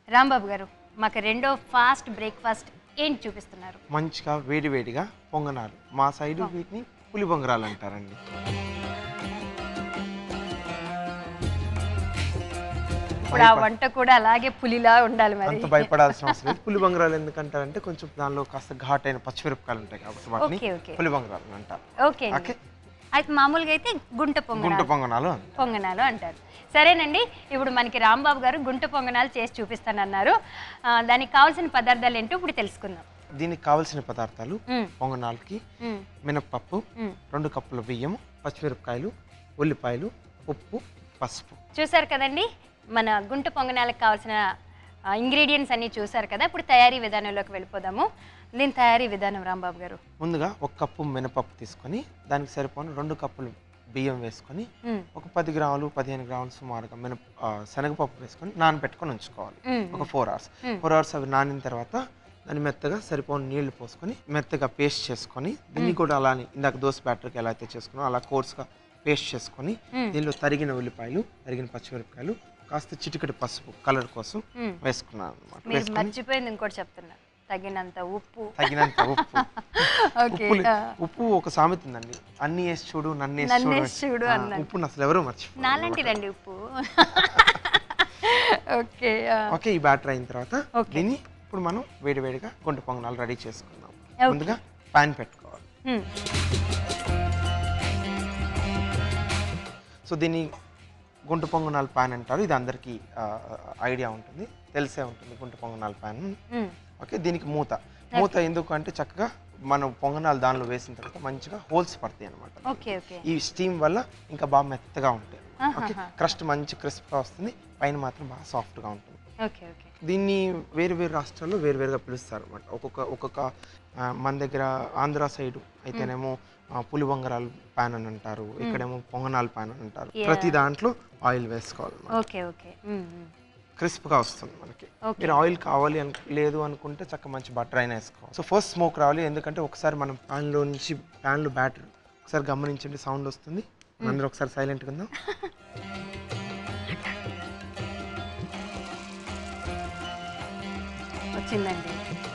రాంబాబు గారు మాకు రెండో ఫాస్ట్ బ్రేక్ఫాస్ట్ ఏంటి చూపిస్తున్నారు మంచిగా వేడి వేడిగా పొంగనాలు మా సైడు వీటిని పులి బొంగరాలు అంటారండి ఇప్పుడు ఆ వంట కూడా అలాగే పులిలా ఉండాలి మరి అంత భయపడాల్సిన అవసరం లేదు పులి బొంగరాలు ఎందుకంటారంటే కొంచెం దానిలో కాస్త ఘాటైన పచ్చిమిరపకాయలు ఉంటాయి కాబట్టి వాటిని ఓకే, ఓకే. పులి బొంగరాలు అంటారు ఓకే అండి ఓకే. అయితే మామూలుగా అయితే గుంట గుంట పొంగనాలు పొంగనాలు అంటారు. పొంగనాలు అంటారు సరేనండి ఇప్పుడు మనకి రాంబాబు గారు గుంట పొంగనాలు చేసి చూపిస్తానన్నారు ఆ, దానికి కావాల్సిన పదార్థాలు ఏంటో ఇప్పుడు తెలుసుకుందాం దీనికి కావలసిన పదార్థాలు మ్మ్. పొంగనాలకి మ్మ్. మినప్పప్పు మ్మ్. రెండు కప్పుల బియ్యం పచ్చిమిరపకాయలు ఉల్లిపాయలు ఉప్పు పసుపు చూసారు కదండి మన గుంట పొంగనాలకు కావాల్సిన ఇంగ్రీడియంట్స్ అన్నీ చూసారు కదా ఇప్పుడు తయారీ విధానంలోకి వెళ్ళిపోదాము దీని తయారీ విధానం రాంబాబు గారు ముందుగా ఒక కప్పు మినపప్పు తీసుకొని దానికి సరిపోను రెండు కప్పులు బియ్యం వేసుకొని మ్మ్. ఒక పది గ్రాములు పదిహేను గ్రాములు సుమారుగా మినప ఆ, శనగపప్పు వేసుకొని నానబెట్టుకొని ఉంచుకోవాలి మ్మ్. ఒక ఫోర్ అవర్స్ మ్మ్. ఫోర్ అవర్స్ అవి నానిన తర్వాత దాన్ని మెత్తగా సరిపోని నీళ్లు పోసుకొని మెత్తగా పేస్ట్ చేసుకొని దీన్ని కూడా అలానే ఇందాక దోశ బ్యాటర్కి ఎలా అయితే చేసుకున్నాం అలా కోర్స్గా పేస్ట్ చేసుకొని మ్మ్. దీనిలో తరిగిన ఉల్లిపాయలు తరిగిన పచ్చిమిరపకాయలు కాస్త చిటికటి పసుపు కలర్ కోసం మ్మ్. వేసుకున్నాను అనమాట మీరు వేసుకొని మర్చిపోయింది ఇంకోటి చెప్తున్నారు తగినంత ఉప్పు తగినంత ఉప్పు ఓకే ఉప్పు ఆ. ఉప్పు ఒక సామెత ఉందండి అన్ని వేసి చూడు నన్ను వేసి నన్ను చూడు వేసి చూడు ఆ, అన్నట్టు. ఉప్పును అసలు ఎవరు మర్చిపో నాలాంటిదండి ఉప్పు ఓకే ఆ. ఓకే ఈ బ్యాటర్ అయిన తర్వాత ఓకే. దీన్ని ఇప్పుడు మనం వేడి వేడిగా గుంట పొంగనాలు రెడీ చేసుకుందాం ఓకే. ముందుగా పాన్ పెట్టుకోవాలి మ్మ్. సో దీన్ని గుంట పొంగనాలు పాన్ అంటారు ఇది అందరికీ ఐడియా ఉంటుంది తెలిసే ఉంటుంది గుంట పొంగనాలు పాన్ మ్మ్. ఓకే దీనికి మూత మూత ఎందుకు అంటే చక్కగా మనం పొంగనాలు దానిలో వేసిన తర్వాత మంచిగా హోల్స్ పడతాయి అనమాట ఓకే ఓకే ఈ స్టీమ్ వల్ల ఇంకా బాగా మెత్తగా ఉంటాయి ఓకే ఆహాహా. క్రస్ట్ మంచి క్రిస్ప్గా వస్తుంది పైన మాత్రం బాగా సాఫ్ట్గా ఉంటుంది ఓకే ఓకే దీన్ని వేరు వేరు రాష్ట్రాల్లో వేరు వేరుగా పిలుస్తారు అనమాట ఒక్కొక్క ఒక్కొక్క ఆ, మన దగ్గర ఆంధ్ర సైడ్ అయితేనేమో ఆ, పులి బొంగరాలు ప్యాన్ అని అంటారు ఇక్కడేమో పొంగనాలు ప్యాన్ అని అంటారు Yeah. ప్రతి దాంట్లో ఆయిల్ వేసుకోవాలి ఓకే ఓకే మ్మ్. మ్మ్. క్రిస్ప్గా వస్తుంది మనకి Okay. మీరు ఆయిల్ కావాలి అను లేదు అనుకుంటే చక్క మంచి బటర్ అయినా వేసుకోవాలి సో ఫస్ట్ స్మోక్ రావాలి ఎందుకంటే ఒకసారి మనం ప్యాన్లో నుంచి ప్యాన్లో బ్యాటర్ ఒకసారి గమనించండి సౌండ్ వస్తుంది అందరూ ఒకసారి సైలెంట్గా ఉందాం వచ్చిందండి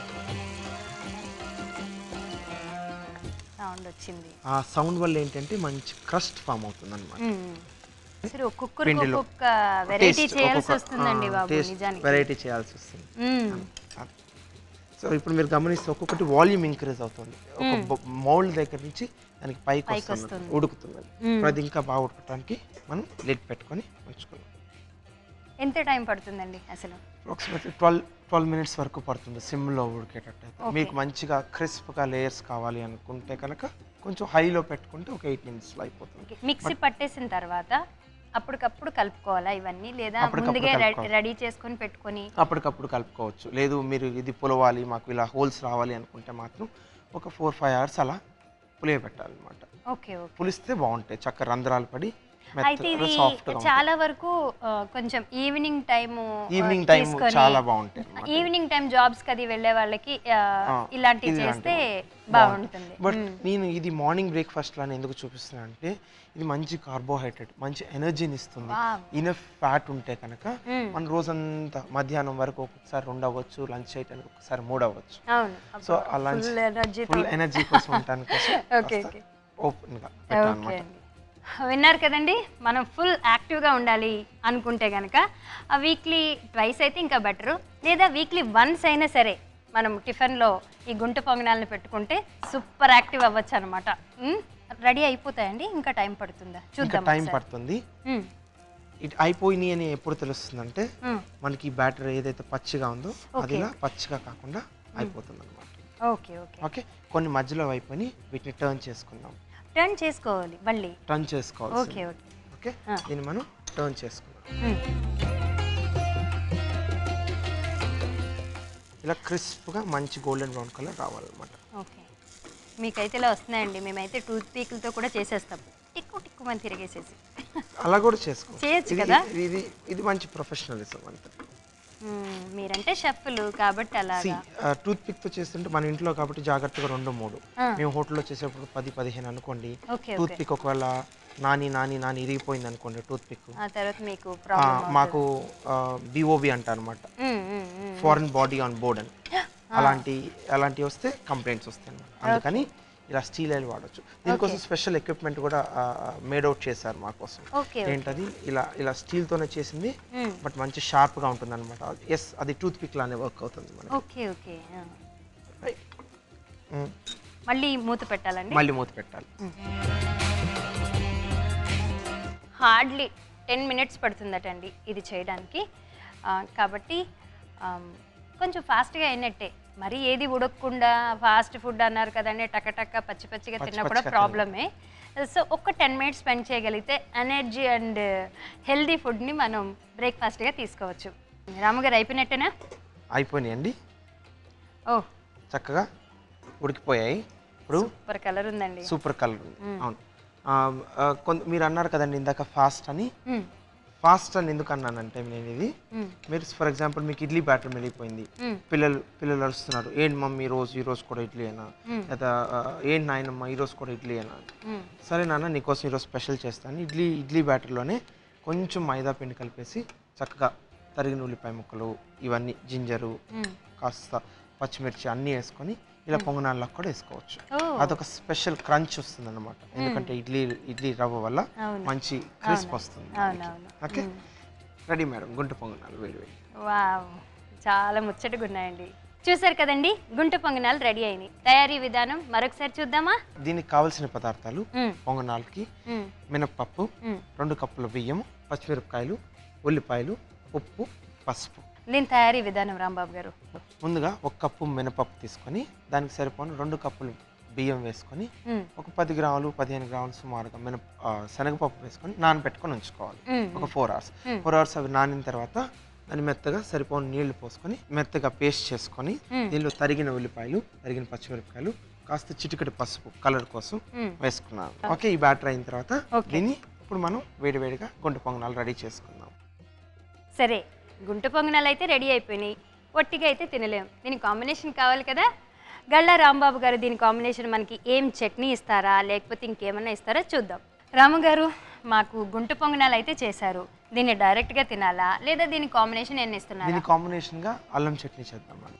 సౌండ్ వచ్చింది ఆ సౌండ్ వల్ల ఏంటంటే మంచి క్రస్ట్ ఫామ్ అవుతుంది అనమాట మ్మ్. సరే ఒక్కొక్కరికి పిండిలో. ఒక్కొక్క వెరైటీ చేయాల్సి వస్తుందండి బాబు నిజానికి వెరైటీ చేయాల్సి వస్తుంది మ్మ్. సో ఇప్పుడు మీరు గమనిస్తే ఒక్కొక్కటి వాల్యూమ్ ఇంక్రీజ్ అవుతుంది ఒక మౌల్డ్ దగ్గర నుంచి దానికి పైకి పైకి వస్తుంది వస్తుంది. ఉడుకుతుంది మ్మ్. ఇప్పుడు అది ఇంకా బాగా ఉడకటానికి మనం లిడ్ పెట్టుకొని ఉంచుకున్నాం ఎంత టైం పడుతుందండి అసలు అప్రాక్సిమేట్లీ ట్వెల్వ్ ట్వెల్వ్ మినిట్స్ వరకు పడుతుంది సిమ్లో ఉడికేటట్టు అయితే Okay. మీకు మంచిగా క్రిస్ప్గా లేయర్స్ కావాలి అనుకుంటే కనుక కొంచెం హైలో పెట్టుకుంటే ఒక ఎయిట్ మినిట్స్లో అయిపోతుంది ఓకే. మిక్సీ పట్టేసిన తర్వాత అప్పటికప్పుడు కలుపుకోవాలా ఇవన్నీ లేదా అప్పటికప్పుడు ముందుగా కలుపుకోవాలి. రెడీ చేసుకొని పెట్టుకొని అప్పటికప్పుడు కలుపుకోవచ్చు లేదు మీరు ఇది పులవాలి మాకు ఇలా హోల్స్ రావాలి అనుకుంటే మాత్రం ఒక ఫోర్ ఫైవ్ అవర్స్ అలా పులియ పెట్టాలన్నమాట ఓకే ఓకే పులిస్తే బాగుంటాయి చక్క రంధ్రాలు పడి అయితే ఇది మెత్తగా సాఫ్ట్గా చాలా వరకు ఆ, కొంచెం ఈవినింగ్ టైము ఈవినింగ్ టైం చాలా బాగుంటాయి అన్నమాట. ఈవినింగ్ టైం జాబ్స్ కది వెళ్ళే వాళ్ళకి ఆ, ఆ, ఇలాంటివి ఇలాంటివి చేస్తే బాగుంటుంది. బాగుంటుంది బట్ నేను ఇది మార్నింగ్ బ్రేక్ఫాస్ట్ అని ఎందుకు చూపిస్తున్నా అంటే ఇది మంచి కార్బోహైడ్రేట్ మంచి ఎనర్జీని ఇస్తుంది Wow. ఇనఫ్ ఫ్యాట్ ఉంటే కనుక మ్మ్. మన రోజంతా మధ్యాహ్నం వరకు ఒక్కొక్కసారి రెండు అవ్వచ్చు లంచ్ చేయడానికి ఒకసారి మూడు అవ్వచ్చు అవును సో ఆ lunch full energy full energy కోసం ఉండటానికి కోసం ఓకే ఓకే ఓపెన్గా ఓకే పెట్టాలన్నమాట అండి విన్నారు కదండి మనం ఫుల్ యాక్టివ్గా ఉండాలి అనుకుంటే కనుక ఆ వీక్లీ ట్వైస్ అయితే ఇంకా బెటరు లేదా వీక్లీ వన్స్ అయినా సరే మనం టిఫిన్లో ఈ గుంట పొంగనాలను పెట్టుకుంటే సూపర్ యాక్టివ్ అవ్వచ్చు అనమాట రెడీ అయిపోతాయండి ఇంకా టైం పడుతుందా ఇంకా చూద్దాం టైం ఒకసారి. పడుతుంది మ్మ్. ఇట్ అయిపోయినాయి అని ఎప్పుడు తెలుస్తుందంటే మ్మ్. మనకి బ్యాటర్ ఏదైతే పచ్చిగా ఉందో అది Okay. ఇలా పచ్చిగా కాకుండా అయిపోతుంది అనమాట ఓకే ఓకే ఓకే కొన్ని మధ్యలో అయిపోయి వీటిని టర్న్ చేసుకుందాం టర్న్ చేసుకోవాలి మళ్ళీ టర్న్ చేసుకోవాలి ఓకే ఓకే ఓకే ఆ. దీన్ని మనం టర్న్ చేసుకుందాం మ్మ్. ఇలా క్రిస్ప్గా మంచి గోల్డెన్ బ్రౌన్ కలర్ రావాలన్నమాట ఓకే మీకైతే ఇలా వస్తున్నాయండి మేమైతే టూత్ పీకులతో కూడా చేసేస్తాం టిక్కు టిక్కు అని తిరిగేసేసి అలా కూడా చేసుకో చేయొచ్చు ఇది- కదా? ఇది ఇది ఇది మంచి ప్రొఫెషనలిజం అంతే మ్మ్. మీరంటే షెఫ్లు కాబట్టి సి అలాగా టూత్ పిక్తో చేస్తుంటే మన ఇంట్లో కాబట్టి జాగ్రత్తగా రెండు మూడు ఆ. మేము హోటల్లో చేసేటప్పుడు పది పదిహేను అనుకోండి ఓకే టూత్ ఓకే పిక్ ఒకవేళ నాని నాని నాని ఇరిగిపోయింది అనుకోండి టూత్ పిక్ ఆ తర్వాత మీకు ప్రాబ్లం మాకు బీఓబి అంటారు అనమాట ఫారెన్ బాడీ ఆన్ బోర్డ్ అని అలాంటి అలాంటివి వస్తే కంప్లైంట్స్ వస్తాయి అన్నమాట అందుకని ఇలా స్టీల్ ఆయిల్ వాడచ్చు దీనికోసం స్పెషల్ ఎక్విప్మెంట్ కూడా మేడ్ అవుట్ చేశారు మా కోసం ఓకే ఏంటది ఇలా ఇలా steel తోనే చేసింది మ్మ్. బట్ మంచి షార్ప్గా ఉంటుంది అనమాట ఎస్ అది టూత్ పిక్ లానే వర్క్ అవుతుంది మనకి ఓకే ఓకే ఆ. Right. మ్మ్. మళ్ళీ మూత పెట్టాలండి మళ్ళీ మూత పెట్టాలి హార్డ్లీ టెన్ మినిట్స్ పడుతుందట అండి ఇది చేయడానికి ఆ, కాబట్టి ఆమ్, కొంచెం ఫాస్ట్గా అయినట్టే మరి ఏది ఉడకకుండా ఫాస్ట్ ఫుడ్ అన్నారు కదండి టక టక పచ్చి పచ్చిగా పచ్చి తిన్నా కూడా పచ్చిగా ప్రాబ్లమే సో ఒక్క టెన్ మినిట్స్ స్పెండ్ చేయగలిగితే ఎనర్జీ అండ్ హెల్దీ ఫుడ్ని మనం బ్రేక్ఫాస్ట్గా తీసుకోవచ్చు రాముగారు అయిపోయినట్టేనా అయిపోయినాయండి ఓ చక్కగా ఉడికిపోయాయి ఇప్పుడు సూపర్ కలర్ ఉందండి సూపర్ కలర్ ఉంది అవును ఆ, ఆ, కొంత మీరు అన్నారు కదండి ఇందాక ఫాస్ట్ అని మ్మ్. ఫాస్ట్ అని ఎందుకు అన్నానంటే నేను ఇది మ్మ్. మీరు ఫర్ ఎగ్జాంపుల్ మీకు ఇడ్లీ బ్యాటర్ మిగిలిపోయింది మ్మ్. పిల్లలు పిల్లలు అరుస్తున్నారు ఏంటి మమ్మీ ఈ రోజు ఈ రోజు కూడా ఇడ్లీ అయినా లేదా ఆ, ఏంటి నాయనమ్మ ఈ రోజు కూడా ఇడ్లీ అయినా మ్మ్. సరే నాన్న నీకోసం ఈరోజు స్పెషల్ చేస్తాను ఇడ్లీ ఇడ్లీ బ్యాటర్లోనే కొంచెం మైదా పిండి కలిపేసి చక్కగా తరిగిన ఉల్లిపాయ ముక్కలు ఇవన్నీ జింజరు మ్మ్. కాస్త పచ్చిమిర్చి అన్నీ వేసుకొని ఇలా పొంగనాల్లో కూడా వేసుకోవచ్చు ఓ అదొక స్పెషల్ క్రంచ్ వస్తుంది అనమాట ఎందుకంటే ఇడ్లీ ఇడ్లీ రవ్వ వల్ల అవును. మంచి క్రిస్ప్ వస్తుంది అవునవును ఓకే రెడీ మేడం గుంట పొంగనాలు వేడి వేడి వావ్ చాలా ముచ్చటగా ఉన్నాయండి చూసారు కదండి గుంట పొంగనాలు రెడీ అయినాయి తయారీ విధానం మరొకసారి చూద్దామా దీనికి కావలసిన పదార్థాలు మ్మ్. పొంగనాలకి మ్మ్. మినప్పప్పు మ్మ్. రెండు కప్పుల బియ్యము పచ్చిమిరపకాయలు ఉల్లిపాయలు ఉప్పు పసుపు దీని తయారీ విధానం రాంబాబు గారు ముందుగా ఒక కప్పు మినపప్పు తీసుకొని దానికి సరిపోను రెండు కప్పులు బియ్యం వేసుకొని మ్మ్. ఒక పది గ్రాములు పదిహేను గ్రాములు సుమారుగా మినప ఆ, శనగపప్పు వేసుకొని నానబెట్టుకొని ఉంచుకోవాలి మ్మ్. ఒక ఫోర్ అవర్స్ మ్మ్. ఫోర్ అవర్స్ అవి నానిన తర్వాత దాన్ని మెత్తగా సరిపోని నీళ్లు పోసుకొని మెత్తగా పేస్ట్ చేసుకొని మ్మ్. దీనిలో తరిగిన ఉల్లిపాయలు తరిగిన పచ్చిమిరపకాయలు కాస్త చిటికెడు పసుపు కలర్ కోసం మ్మ్. వేసుకున్నాను ఓకే ఈ బ్యాటర్ అయిన తర్వాత Okay. దీన్ని ఇప్పుడు మనం వేడివేడిగా గుంట పొంగనాలు రెడీ చేసుకుందాం సరే గుంట పొంగనాలు అయితే రెడీ అయిపోయినాయి ఒట్టిగా అయితే తినలేం దీని కాంబినేషన్ కావాలి కదా గళ్ళ రాంబాబు గారు దీని కాంబినేషన్ మనకి ఏం చట్నీ ఇస్తారా లేకపోతే ఇంకేమన్నా ఇస్తారా చూద్దాం రాము గారు మాకు గుంట పొంగనాలు అయితే చేశారు దీన్ని డైరెక్ట్గా తినాలా లేదా దీని కాంబినేషన్ ఏం ఇస్తున్నారా దీని కాంబినేషన్గా అల్లం చట్నీ చేద్దాం మనం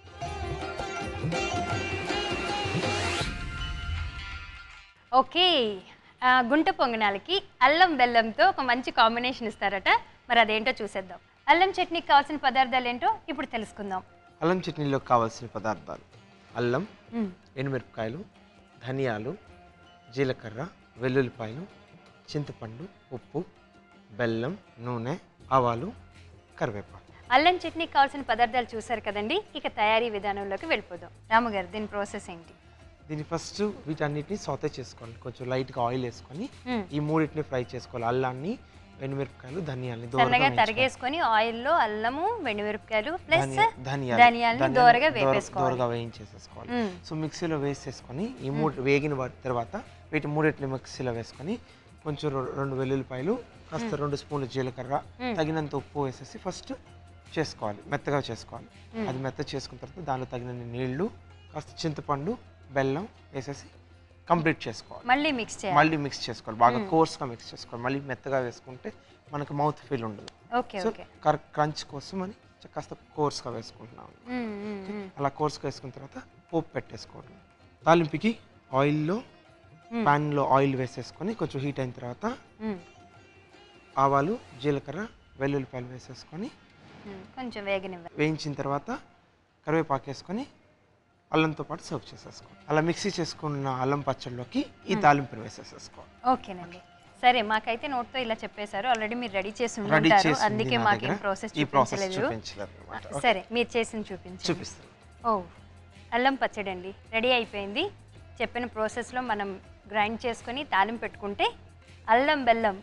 ఓకే ఆ, గుంట పొంగనాలకి అల్లం బెల్లంతో ఒక మంచి కాంబినేషన్ ఇస్తారట మరి అదేంటో చూసేద్దాం అల్లం చట్నీకి కావాల్సిన పదార్థాలు ఏంటో ఇప్పుడు తెలుసుకుందాం అల్లం చట్నీలో కావాల్సిన పదార్థాలు అల్లం మ్మ్. ఎండుమిరపకాయలు ధనియాలు జీలకర్ర వెల్లుల్లిపాయలు చింతపండు ఉప్పు బెల్లం నూనె ఆవాలు కరివేపాకు అల్లం చట్నీకి కావాల్సిన పదార్థాలు చూసారు కదండి ఇక తయారీ విధానంలోకి వెళ్ళిపోదాం రాముగారు దీని ప్రాసెస్ ఏంటి దీన్ని ఫస్ట్ వీటన్నిటిని సౌతే చేసుకోవాలి కొంచెం లైట్గా ఆయిల్ వేసుకొని మ్మ్. ఈ మూడింటిని ఫ్రై చేసుకోవాలి అల్లాన్ని ఎండుమిరపకాయలు ధనియాల్ని సన్నగా దూరగా వేయించుకోవాలి. తరిగేసుకొని ఆయిల్లో అల్లము వెండిమిరపకాయలు ప్లస్ ధనియా- ధనియాలు ధనియాల్ని ధనియాలు దోరగా దోర- వేపేసుకోవాలి దోరగా వేయించేసేసుకోవాలి మ్మ్. సో మిక్సీలో వేసేసుకొని ఈ మూడు వేగిన వా- తర్వాత వీటి మూడింటిని మిక్సీలో వేసుకొని కొంచెం రె- రెండు వెల్లుల్లిపాయలు కాస్త రెండు స్పూన్లు జీలకర్ర తగినంత ఉప్పు వేసేసి ఫస్ట్ చేసుకోవాలి మెత్తగా చేసుకోవాలి అది మెత్త చేసుకున్న తర్వాత దానిలో తగినన్ని నీళ్లు కాస్త చింతపండు బెల్లం వేసేసి కంప్లీట్ చేసుకోవాలి మళ్ళీ మిక్స్ చేయాలి మళ్ళీ మిక్స్ చేసుకోవాలి బాగా కోర్స్గా మిక్స్ చేసుకోవాలి మళ్ళీ మెత్తగా వేసుకుంటే మనకు మౌత్ ఫీల్ ఉండదు ఓకే సో ఓకే క్రంచ్ కోసం అని కాస్త కోర్స్గా వేసుకుంటున్నాం మ్మ్, మ్మ్, మ్మ్. అలా కోర్స్గా వేసుకున్న తర్వాత పోపు పెట్టేసుకోవడం తాలింపుకి ఆయిల్లో ప్యాన్లో ఆయిల్ వేసేసుకొని కొంచెం హీట్ అయిన తర్వాత మ్మ్, ఆవాలు జీలకర్ర వెల్లుల్లిపాయలు వేసేసుకొని మ్మ్. కొంచెం వేగనివ్వాలి వేయించిన తర్వాత కరివేపాకు వేసుకొని అల్లంతో పాటు సర్వ్ చేసేసుకోవాలి అలా మిక్సీ చేసుకున్న అల్లం పచ్చడిలోకి ఈ తాలింపుని వేసేసేసుకోవాలి ఓకేనండి సరే మాకైతే నోట్తో ఇలా చెప్పేశారు ఆల్రెడీ మీరు రెడీ చేసి రెడీ ఉంటారు చేసి అందుకే మాకేం ప్రాసెస్ ఈ ప్రాసెస్ చూపించలేదు చూపించలేదు అనమాట సరే మీరు చేసింది చూపించండి చూపిస్తాను ఓ అల్లం పచ్చడి అండి రెడీ అయిపోయింది చెప్పిన ప్రాసెస్లో మనం గ్రైండ్ చేసుకొని తాలింపు పెట్టుకుంటే అల్లం బెల్లం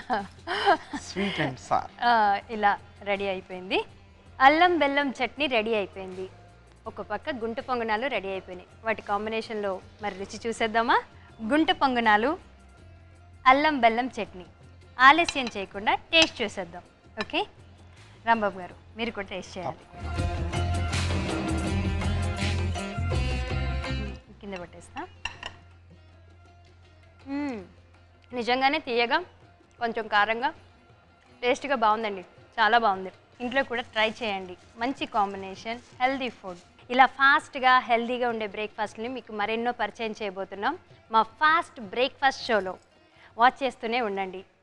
స్వీట్ అండ్ సార్ ఆ, ఇలా రెడీ అయిపోయింది అల్లం బెల్లం చట్నీ రెడీ అయిపోయింది ఒక పక్క గుంట పొంగనాలు రెడీ అయిపోయినాయి వాటి కాంబినేషన్లో మరి రుచి చూసేద్దామా గుంట పొంగనాలు అల్లం బెల్లం చట్నీ ఆలస్యం చేయకుండా టేస్ట్ చూసేద్దాం ఓకే రాంబాబు గారు మీరు కూడా టేస్ట్ చేయాలి కింద పట్టేస్తా మ్మ్. నిజంగానే తీయగా కొంచెం కారంగా టేస్ట్గా బాగుందండి చాలా బాగుంది ఇంట్లో కూడా ట్రై చేయండి మంచి కాంబినేషన్ హెల్దీ ఫుడ్ ఇలా ఫాస్ట్గా హెల్దీగా ఉండే బ్రేక్ఫాస్ట్ని మీకు మరెన్నో పరిచయం చేయబోతున్నాం మా ఫాస్ట్ బ్రేక్ఫాస్ట్ షోలో వాచ్ చేస్తూనే ఉండండి